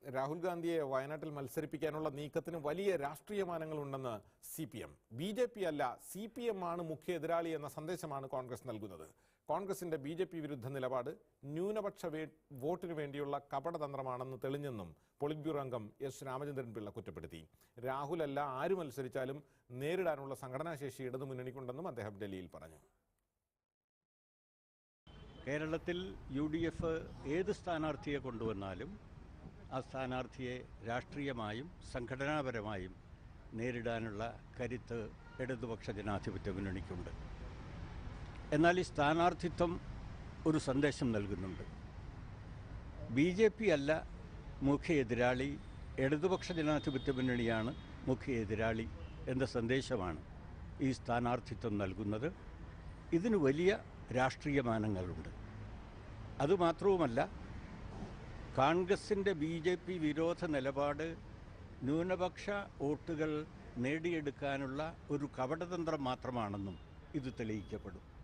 രാഹുൽ ഗാന്ധിയെ വയനാട്ടിൽ മത്സരിപ്പിക്കാനുള്ള നീക്കത്തിന് വലിയ രാഷ്ട്രീയ മാനങ്ങളുണ്ടെന്ന് C P M B J P അല്ല സി പി എം ആണ് മുഖ്യ എതിരാളി എന്ന സന്ദേശമാണ് കോൺഗ്രസ് നൽകുന്നത് കോൺഗ്രസിന്റെ ബി ജെ പി വിരുദ്ധ നിലപാട് ന്യൂനപക്ഷ വേ- വോട്ടിനു വേണ്ടിയുള്ള കപടതന്ത്രമാണെന്ന് തെളിഞ്ഞെന്നും പൊളിറ്റ് ബ്യൂറോ അംഗം എസ് രാമചന്ദ്രൻ പിള്ള കുറ്റപ്പെടുത്തി രാഹുൽ അല്ല ആര് മത്സരിച്ചാലും നേരിടാനുള്ള സംഘടനാശേഷി ഇടതുമുന്നണിക്കുണ്ടെന്നും അദ്ദേഹം ഡൽഹിയിൽ പറഞ്ഞു കേരളത്തിൽ യു ഡി എഫ് ഏത് സ്ഥാനാർത്ഥിയെ കൊണ്ടുവന്നാലും ആ സ്ഥാനാർത്ഥിയെ രാഷ്ട്രീയമായും സംഘടനാപരമായും നേരിടാനുള്ള കരുത്ത് ഇടതുപക്ഷ ജനാധിപത്യ മുന്നണിക്കുണ്ട് എന്നാൽ ഈ സ്ഥാനാർത്ഥിത്വം ഒരു സന്ദേശം നൽകുന്നുണ്ട് ബി ജെ പി അല്ല മുഖ്യ എതിരാളി ഇടതുപക്ഷ ജനാധിപത്യ മുന്നണിയാണ് മുഖ്യ എതിരാളി എന്ന സന്ദേശമാണ് ഈ സ്ഥാനാർത്ഥിത്വം നൽകുന്നത് ഇതിന് വലിയ രാഷ്ട്രീയ മാനങ്ങളുണ്ട് അതുമാത്രവുമല്ല കോൺഗ്രസിൻ്റെ ബി ജെ പി വിരോധ നിലപാട് ന്യൂനപക്ഷ വോട്ടുകൾ നേടിയെടുക്കാനുള്ള ഒരു കപടതന്ത്രം മാത്രമാണെന്നും ഇത് തെളിയിക്കപ്പെടും